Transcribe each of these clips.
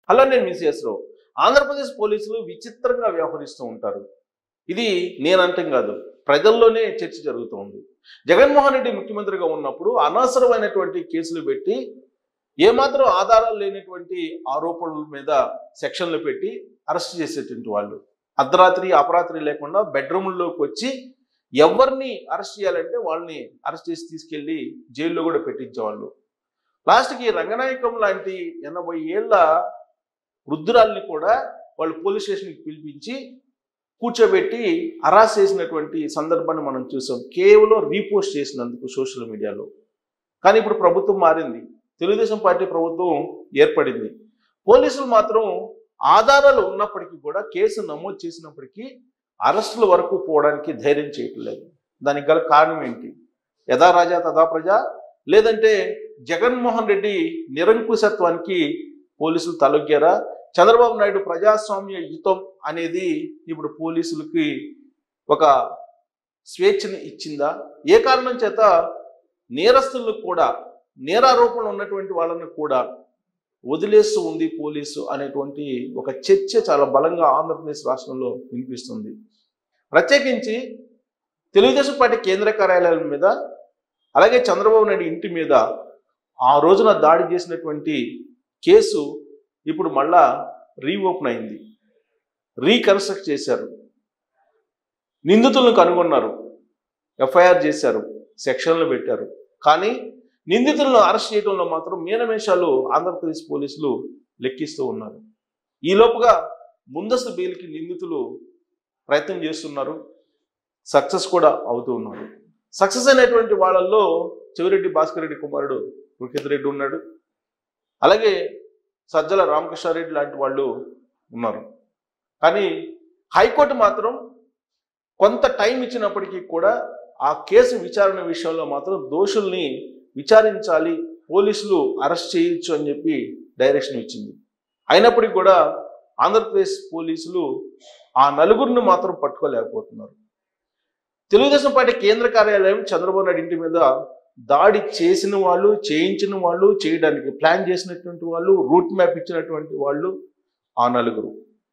hello నేను miss రావు ఆంధ్రప్రదేశ్ పోలీసులు విచిత్రంగా వ్యవహరిస్తూ ఉంటారు ఇది నేనంటం కాదు ప్రజల్లోనే చర్చ జరుగుతూ ఉంది జగన్మోహన్ రెడ్డి ముఖ్యమంత్రిగా ఉన్నప్పుడు అనవసరమైనటువంటి కేసులు పెట్టి ఏమాత్రం ఆధారాలు లేనటువంటి ఆరోపణల మీద సెక్షన్లు పెట్టి అరెస్ట్ చేసేటువంటి వాళ్ళు అర్ధరాత్రి అపరాత్రి లేకుండా బెడ్రూమ్లోకి వచ్చి ఎవరిని అరెస్ట్ చేయాలంటే వాళ్ళని అరెస్ట్ చేసి తీసుకెళ్లి జైల్లో కూడా పెట్టించేవాళ్ళు లాస్ట్కి రంగనాయకం లాంటి ఎనభై ఏళ్ళ వృద్ధురాల్ని కూడా వాళ్ళు పోలీస్ స్టేషన్కి పిలిపించి కూర్చోబెట్టి అరాస్ చేసినటువంటి సందర్భాన్ని మనం చూసాం కేవలం రీపోస్ట్ చేసినందుకు సోషల్ మీడియాలో కానీ ఇప్పుడు ప్రభుత్వం మారింది తెలుగుదేశం పార్టీ ప్రభుత్వం ఏర్పడింది పోలీసులు మాత్రం ఆధారాలు ఉన్నప్పటికీ కూడా కేసు నమోదు చేసినప్పటికీ అరెస్టుల వరకు పోవడానికి ధైర్యం చేయట్లేదు దానికి గల కారణం ఏంటి యథా రాజా తథా ప్రజ లేదంటే జగన్మోహన్ రెడ్డి నిరంకుశత్వానికి పోలీసులు తలొగ్గారా చంద్రబాబు నాయుడు ప్రజాస్వామ్య యుతం అనేది ఇప్పుడు పోలీసులకి ఒక స్వేచ్ఛని ఇచ్చిందా ఏ కారణం చేత నేరస్తులకు కూడా నేరారోపణలు ఉన్నటువంటి వాళ్ళని కూడా వదిలేస్తూ ఉంది పోలీసు అనేటువంటి ఒక చర్చ చాలా బలంగా ఆంధ్రప్రదేశ్ రాష్ట్రంలో వినిపిస్తుంది ప్రత్యేకించి తెలుగుదేశం పార్టీ కేంద్ర కార్యాలయం మీద అలాగే చంద్రబాబు నాయుడు ఇంటి మీద ఆ రోజున దాడి చేసినటువంటి కేసు ఇప్పుడు మళ్ళా రీఓపెన్ అయింది రీకన్స్ట్రక్ట్ చేశారు నిందితులను కనుగొన్నారు ఎఫ్ఐఆర్ చేశారు సెక్షన్లు పెట్టారు కానీ నిందితులను అరెస్ట్ చేయడంలో మాత్రం మీనమేషాలు ఆంధ్రప్రదేశ్ పోలీసులు లెక్కిస్తూ ఉన్నారు ఈ లోపుగా ముందస్తు బెయిల్కి నిందితులు ప్రయత్నం చేస్తున్నారు సక్సెస్ కూడా అవుతూ ఉన్నారు సక్సెస్ అయినటువంటి వాళ్ళల్లో చెవిరెడ్డి భాస్కర్ రెడ్డి కుమారుడు రుఖిత్ రెడ్డి ఉన్నాడు అలాగే సజ్జల రామకృష్ణారెడ్డి లాంటి వాళ్ళు ఉన్నారు కానీ హైకోర్టు మాత్రం కొంత టైం ఇచ్చినప్పటికీ కూడా ఆ కేసు విచారణ విషయంలో మాత్రం దోషుల్ని విచారించాలి పోలీసులు అరెస్ట్ చేయొచ్చు అని చెప్పి డైరెక్షన్ ఇచ్చింది అయినప్పటికీ కూడా ఆంధ్రప్రదేశ్ పోలీసులు ఆ నలుగురిని మాత్రం పట్టుకోలేకపోతున్నారు తెలుగుదేశం పార్టీ కేంద్ర కార్యాలయం చంద్రబాబు నాయుడు ఇంటి మీద దాడి చేసిన వాళ్ళు చేయించిన వాళ్ళు చేయడానికి ప్లాన్ చేసినటువంటి వాళ్ళు రూట్ మ్యాప్ ఇచ్చినటువంటి వాళ్ళు ఆ నలుగురు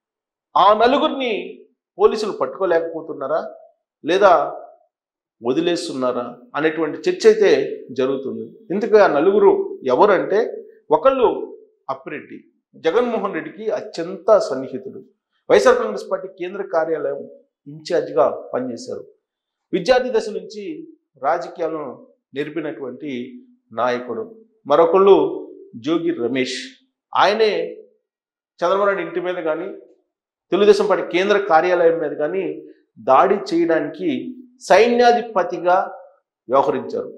ఆ నలుగురిని పోలీసులు పట్టుకోలేకపోతున్నారా లేదా వదిలేస్తున్నారా అనేటువంటి చర్చ అయితే జరుగుతుంది ఇందుకు ఆ నలుగురు ఎవరంటే ఒకళ్ళు అప్పిరెడ్డి జగన్మోహన్ రెడ్డికి అత్యంత సన్నిహితుడు వైఎస్ఆర్ కాంగ్రెస్ పార్టీ కేంద్ర కార్యాలయం ఇన్ఛార్జిగా పనిచేశారు విద్యార్థి దశ నుంచి రాజకీయాలను నేర్పినటువంటి నాయకుడు మరొకళ్ళు జోగి రమేష్ ఆయనే చంద్రబాబు నాయుడు ఇంటి మీద కానీ తెలుగుదేశం పార్టీ కేంద్ర కార్యాలయం మీద కానీ దాడి చేయడానికి సైన్యాధిపతిగా వ్యవహరించారు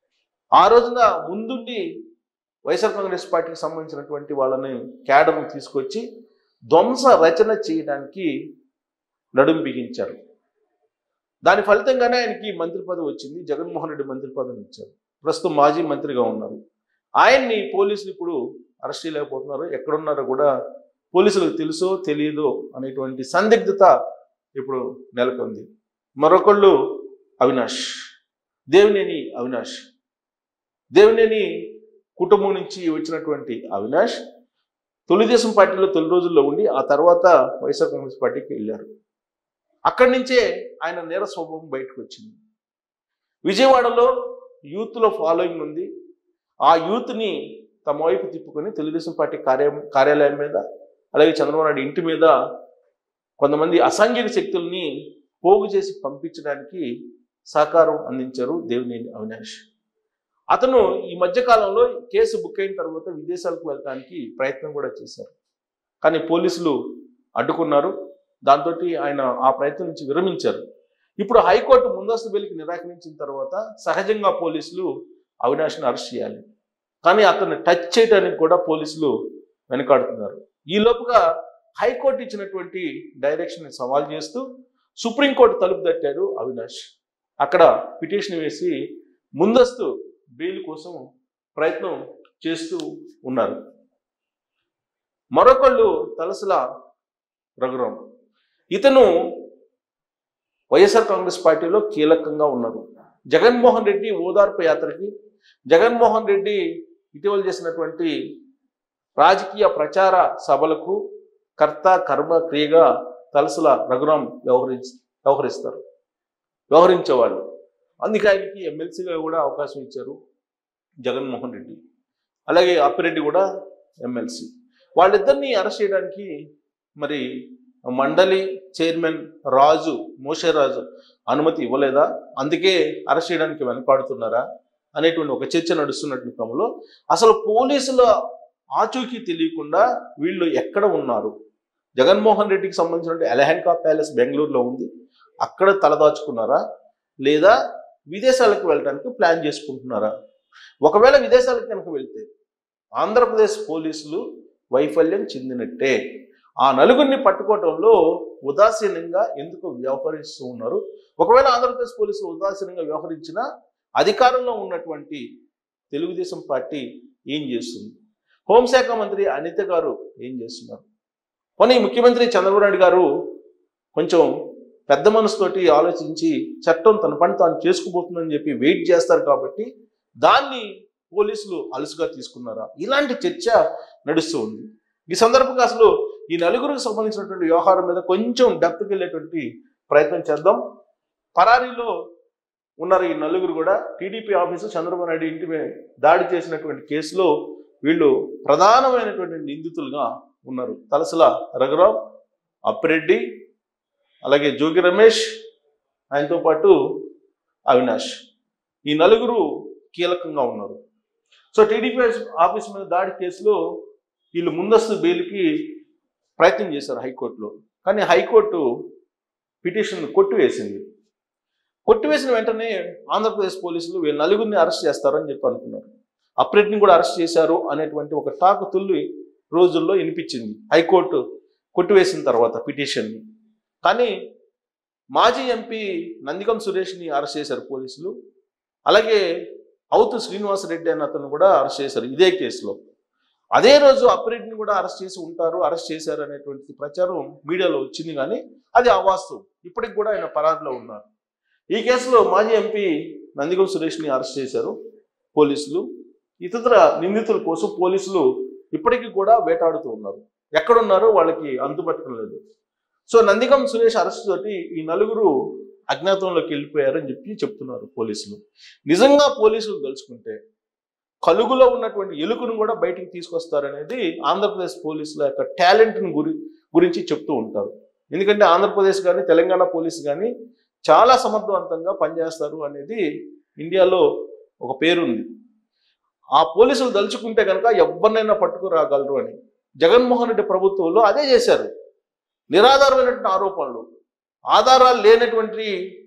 ఆ రోజున ముందుండి వైఎస్ఆర్ కాంగ్రెస్ పార్టీకి సంబంధించినటువంటి వాళ్ళని క్యాడర్ను తీసుకొచ్చి ధ్వంస రచన చేయడానికి నడుం బిగించారు దాని ఫలితంగానే ఆయనకి మంత్రి పదవి వచ్చింది జగన్మోహన్ రెడ్డి మంత్రి పదవిని ఇచ్చారు ప్రస్తుతం మాజీ మంత్రిగా ఉన్నారు ఆయన్ని పోలీసులు ఇప్పుడు అరెస్ట్ చేయలేకపోతున్నారు ఎక్కడున్నారో కూడా పోలీసులకు తెలుసో తెలియదో అనేటువంటి సందిగ్ధత ఇప్పుడు నెలకొంది మరొకళ్ళు అవినాష్ దేవినేని అవినాష్ దేవినేని కుటుంబం నుంచి వచ్చినటువంటి అవినాష్ తెలుగుదేశం పార్టీలో తొలి రోజుల్లో ఉండి ఆ తర్వాత వైఎస్ఆర్ కాంగ్రెస్ పార్టీకి వెళ్ళారు అక్కడి నుంచే ఆయన నేర స్వభావం బయటకు వచ్చింది విజయవాడలో యూత్లో ఫాలోయింగ్ ఉంది ఆ యూత్ని తమ వైపు తిప్పుకొని తెలుగుదేశం పార్టీ కార్య కార్యాలయం మీద అలాగే చంద్రబాబు నాయుడు ఇంటి మీద కొంతమంది అసాంఘిక శక్తుల్ని పోగు చేసి పంపించడానికి సహకారం అందించారు దేవినేని అవినాష్ అతను ఈ మధ్య కాలంలో కేసు బుక్ అయిన తర్వాత విదేశాలకు వెళ్ళడానికి ప్రయత్నం కూడా చేశారు కానీ పోలీసులు అడ్డుకున్నారు దాంతో ఆయన ఆ ప్రయత్నం నుంచి విరమించారు ఇప్పుడు హైకోర్టు ముందస్తు బెయిల్కి నిరాకరించిన తర్వాత సహజంగా పోలీసులు అవినాష్ని అరెస్ట్ చేయాలి కానీ అతన్ని టచ్ చేయడానికి కూడా పోలీసులు వెనకాడుతున్నారు ఈ లోపుగా హైకోర్టు ఇచ్చినటువంటి డైరెక్షన్ సవాల్ చేస్తూ సుప్రీంకోర్టు తలుపు తట్టారు అవినాష్ అక్కడ పిటిషన్ వేసి ముందస్తు బెయిల్ కోసం ప్రయత్నం చేస్తూ ఉన్నారు మరొకళ్ళు తలసల రఘురాం ఇతను వైఎస్ఆర్ కాంగ్రెస్ పార్టీలో కీలకంగా ఉన్నారు జగన్మోహన్ రెడ్డి ఓదార్పు యాత్రకి జగన్మోహన్ రెడ్డి ఇటీవల చేసినటువంటి రాజకీయ ప్రచార సభలకు కర్త కర్మ క్రియగా తలసల రఘురాం వ్యవహరించి వ్యవహరిస్తారు వ్యవహరించేవాళ్ళు అందుకే ఆయనకి ఎమ్మెల్సీగా కూడా అవకాశం ఇచ్చారు జగన్మోహన్ రెడ్డి అలాగే అప్పిరెడ్డి కూడా ఎమ్మెల్సీ వాళ్ళిద్దరిని అరెస్ట్ చేయడానికి మరి మండలి చైర్మన్ రాజు మోషేరాజు అనుమతి ఇవ్వలేదా అందుకే అరెస్ట్ చేయడానికి వెనకాడుతున్నారా అనేటువంటి ఒక చర్చ నడుస్తున్నటువంటి క్రమంలో అసలు పోలీసుల ఆచూకీ తెలియకుండా వీళ్ళు ఎక్కడ ఉన్నారు జగన్మోహన్ రెడ్డికి సంబంధించిన ఎలహెన్కా ప్యాలెస్ బెంగళూరులో ఉంది అక్కడ తలదాచుకున్నారా లేదా విదేశాలకు వెళ్ళడానికి ప్లాన్ చేసుకుంటున్నారా ఒకవేళ విదేశాలకు కనుక వెళ్తే ఆంధ్రప్రదేశ్ పోలీసులు వైఫల్యం చెందినట్టే ఆ నలుగురిని పట్టుకోవటంలో ఉదాసీనంగా ఎందుకు వ్యవహరిస్తూ ఉన్నారు ఒకవేళ ఆంధ్రప్రదేశ్ పోలీసులు ఉదాసీనంగా వ్యవహరించినా అధికారంలో ఉన్నటువంటి తెలుగుదేశం పార్టీ ఏం చేస్తుంది హోంశాఖ మంత్రి అనిత గారు ఏం చేస్తున్నారు పోనీ ముఖ్యమంత్రి చంద్రబాబు నాయుడు గారు కొంచెం పెద్ద మనసుతోటి ఆలోచించి చట్టం తన పని తాను చేసుకుపోతుందని చెప్పి వెయిట్ చేస్తారు కాబట్టి దాన్ని పోలీసులు అలుసుగా తీసుకున్నారా ఇలాంటి చర్చ నడుస్తూ ఉంది ఈ సందర్భంగా అసలు ఈ నలుగురికి సంబంధించినటువంటి వ్యవహారం మీద కొంచెం డెప్త్కి వెళ్ళేటువంటి ప్రయత్నం చేద్దాం పరారీలో ఉన్నారు ఈ నలుగురు కూడా టీడీపీ ఆఫీసు చంద్రబాబు నాయుడు ఇంటి మీద దాడి చేసినటువంటి కేసులో వీళ్ళు ప్రధానమైనటువంటి నిందితులుగా ఉన్నారు తలసల రఘురావు అప్పిరెడ్డి అలాగే జోగి రమేష్ ఆయనతో పాటు అవినాష్ ఈ నలుగురు కీలకంగా ఉన్నారు సో టీడీపీ ఆఫీస్ మీద దాడి కేసులో వీళ్ళు ముందస్తు బెయిల్కి ప్రయత్నం చేశారు హైకోర్టులో కానీ హైకోర్టు పిటిషన్ కొట్టివేసింది కొట్టివేసిన వెంటనే ఆంధ్రప్రదేశ్ పోలీసులు వీళ్ళ నలుగురిని అరెస్ట్ చేస్తారని చెప్పి అనుకున్నారు అప్రెడ్ని కూడా అరెస్ట్ చేశారు అనేటువంటి ఒక టాకు తుల్లి రోజుల్లో వినిపించింది హైకోర్టు కొట్టివేసిన తర్వాత పిటిషన్ని కానీ మాజీ ఎంపీ నందిగం సురేష్ని అరెస్ట్ చేశారు పోలీసులు అలాగే అవుతు శ్రీనివాసరెడ్డి అన్న అతను కూడా అరెస్ట్ చేశారు ఇదే కేసులో అదే రోజు అప్రెడ్ని కూడా అరెస్ట్ చేసి ఉంటారు అరెస్ట్ చేశారు అనేటువంటి ప్రచారం మీడియాలో వచ్చింది కానీ అది అవాస్తవం ఇప్పటికి కూడా ఆయన పరారిలో ఉన్నారు ఈ కేసులో మాజీ ఎంపీ నందిగం సురేష్ని అరెస్ట్ చేశారు పోలీసులు ఇతర నిందితుల కోసం పోలీసులు ఇప్పటికీ కూడా వేటాడుతూ ఉన్నారు ఎక్కడున్నారో వాళ్ళకి అంతుపట్టడం లేదు సో నందిగం సురేష్ అరెస్ట్ తోటి ఈ నలుగురు అజ్ఞాతంలోకి వెళ్ళిపోయారని చెప్పి చెప్తున్నారు పోలీసులు నిజంగా పోలీసులు తలుచుకుంటే కలుగులో ఉన్నటువంటి ఎలుకను కూడా బయటికి తీసుకొస్తారనేది ఆంధ్రప్రదేశ్ పోలీసుల యొక్క టాలెంట్ని గురి గురించి చెప్తూ ఉంటారు ఎందుకంటే ఆంధ్రప్రదేశ్ కానీ తెలంగాణ పోలీసు కానీ చాలా సమర్థవంతంగా పనిచేస్తారు అనేది ఇండియాలో ఒక పేరుంది ఆ పోలీసులు దలుచుకుంటే కనుక ఎవరినైనా పట్టుకురాగలరు అని జగన్మోహన్ రెడ్డి ప్రభుత్వంలో అదే చేశారు నిరాధారమైనటువంటి ఆరోపణలు ఆధారాలు లేనటువంటి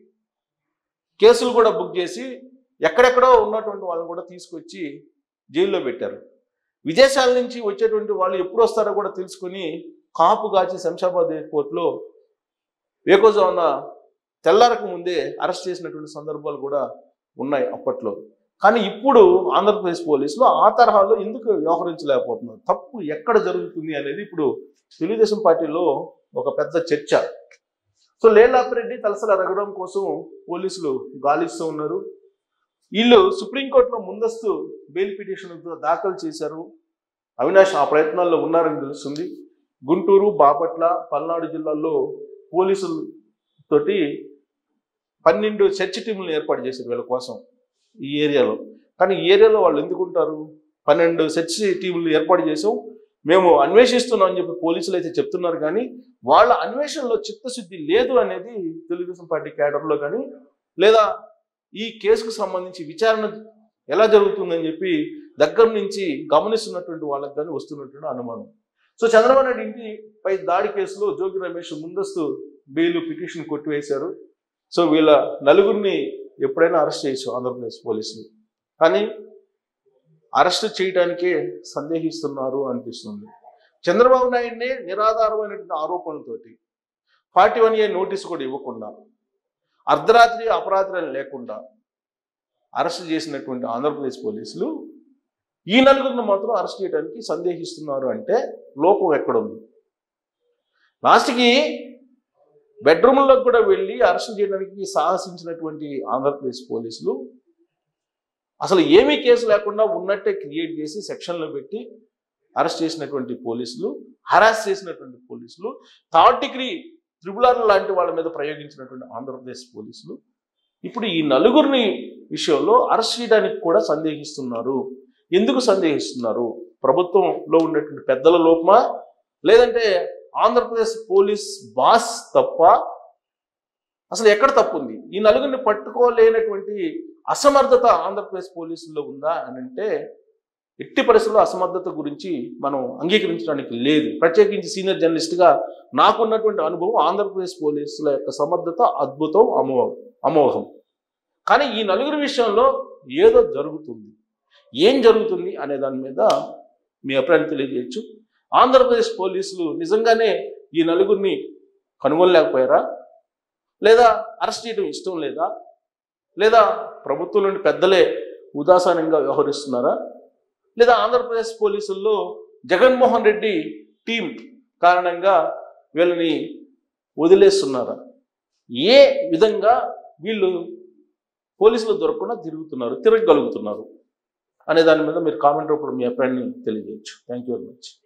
కేసులు కూడా బుక్ చేసి ఎక్కడెక్కడో ఉన్నటువంటి వాళ్ళని కూడా తీసుకొచ్చి జైల్లో పెట్టారు విదేశాల నుంచి వచ్చేటువంటి వాళ్ళు ఎప్పుడు వస్తారో కూడా తెలుసుకొని కాపు కాచి శంషాబాద్ ఎయిర్పోర్ట్లో వేకోజామున తెల్లారకు ముందే అరెస్ట్ చేసినటువంటి సందర్భాలు కూడా ఉన్నాయి అప్పట్లో కానీ ఇప్పుడు ఆంధ్రప్రదేశ్ పోలీసులు ఆ తరహాలో ఎందుకు వ్యవహరించలేకపోతున్నారు తప్పు ఎక్కడ జరుగుతుంది అనేది ఇప్పుడు తెలుగుదేశం పార్టీలో ఒక పెద్ద చర్చ సో లేలాపిరెడ్డి తలసల రగడం కోసం పోలీసులు గాలిస్తూ ఉన్నారు వీళ్ళు సుప్రీంకోర్టులో ముందస్తు బెయిల్ పిటిషన్ దాఖలు చేశారు అవినాష్ ఆ ప్రయత్నాల్లో ఉన్నారని తెలుస్తుంది గుంటూరు బాపట్ల పల్నాడు జిల్లాల్లో పోలీసులు తోటి పన్నెండు సెర్చ్ టీములను ఏర్పాటు చేశారు వీళ్ళ కోసం ఈ ఏరియాలో కానీ ఈ ఏరియాలో వాళ్ళు ఎందుకుంటారు పన్నెండు సెర్చ్ టీములు ఏర్పాటు చేసాం మేము అన్వేషిస్తున్నాం అని చెప్పి పోలీసులు అయితే చెప్తున్నారు కానీ వాళ్ళ అన్వేషణలో చిత్తశుద్ధి లేదు అనేది తెలుగుదేశం పార్టీ క్యాడర్లో కానీ లేదా ఈ కేసుకు సంబంధించి విచారణ ఎలా జరుగుతుందని చెప్పి దగ్గర నుంచి గమనిస్తున్నటువంటి వాళ్ళకి కానీ వస్తున్నటువంటి అనుమానం సో చంద్రబాబు నాయుడు ఇంటిపై దాడి కేసులో జోగి రమేష్ ముందస్తు బెయిల్ పిటిషన్ కొట్టివేశారు సో వీళ్ళ నలుగురిని ఎప్పుడైనా అరెస్ట్ చేయొచ్చు ఆంధ్రప్రదేశ్ పోలీసులు కానీ అరెస్ట్ చేయడానికే సందేహిస్తున్నారు అనిపిస్తుంది చంద్రబాబు నాయుడిని నిరాధారమైనటువంటి ఆరోపణలతోటి ఫార్టీ వన్ ఏ నోటీస్ కూడా ఇవ్వకుండా అర్ధరాత్రి అపరాత్రి అని లేకుండా అరెస్ట్ చేసినటువంటి ఆంధ్రప్రదేశ్ పోలీసులు ఈ నలుగురిని మాత్రం అరెస్ట్ చేయడానికి సందేహిస్తున్నారు అంటే లోపం ఎక్కడుంది లాస్ట్కి బెడ్రూమ్లోకి కూడా వెళ్ళి అరెస్ట్ చేయడానికి సాహసించినటువంటి ఆంధ్రప్రదేశ్ పోలీసులు అసలు ఏమీ కేసు లేకుండా ఉన్నట్టే క్రియేట్ చేసి సెక్షన్లో పెట్టి అరెస్ట్ చేసినటువంటి పోలీసులు హరాస్ చేసినటువంటి పోలీసులు థర్డ్ డిగ్రీ త్రిబులార్ లాంటి వాళ్ళ మీద ప్రయోగించినటువంటి ఆంధ్రప్రదేశ్ పోలీసులు ఇప్పుడు ఈ నలుగురిని విషయంలో అరెస్ట్ చేయడానికి కూడా సందేహిస్తున్నారు ఎందుకు సందేహిస్తున్నారు ప్రభుత్వంలో ఉన్నటువంటి పెద్దల లోపమా లేదంటే ఆంధ్రప్రదేశ్ పోలీస్ బాస్ తప్ప అసలు ఎక్కడ తప్పు ఉంది ఈ నలుగురిని పట్టుకోలేనటువంటి అసమర్థత ఆంధ్రప్రదేశ్ పోలీసుల్లో ఉందా అని అంటే ఎట్టి పరిస్థితుల్లో అసమర్థత గురించి మనం అంగీకరించడానికి లేదు ప్రత్యేకించి సీనియర్ జర్నలిస్ట్గా నాకున్నటువంటి అనుభవం ఆంధ్రప్రదేశ్ పోలీసుల యొక్క సమర్థత అద్భుతం అమోఘం అమోఘం కానీ ఈ నలుగురి విషయంలో ఏదో జరుగుతుంది ఏం జరుగుతుంది అనే దాని మీద మీ అభిప్రాయం తెలియజేయచ్చు ఆంధ్రప్రదేశ్ పోలీసులు నిజంగానే ఈ నలుగురిని కనుగొనలేకపోయారా లేదా అరెస్ట్ చేయడం ఇష్టం లేదా లేదా ప్రభుత్వం నుండి పెద్దలే ఉదాసీనంగా వ్యవహరిస్తున్నారా లేదా ఆంధ్రప్రదేశ్ పోలీసుల్లో జగన్మోహన్ రెడ్డి టీం కారణంగా వీళ్ళని వదిలేస్తున్నారా ఏ విధంగా వీళ్ళు పోలీసులు దొరకకుండా తిరుగుతున్నారు తిరగగలుగుతున్నారు అనే దాని మీద మీరు కామెంట్ రూపంలో మీ అభిప్రాయాన్ని తెలియజేయచ్చు థ్యాంక్ యూ వెరీ మచ్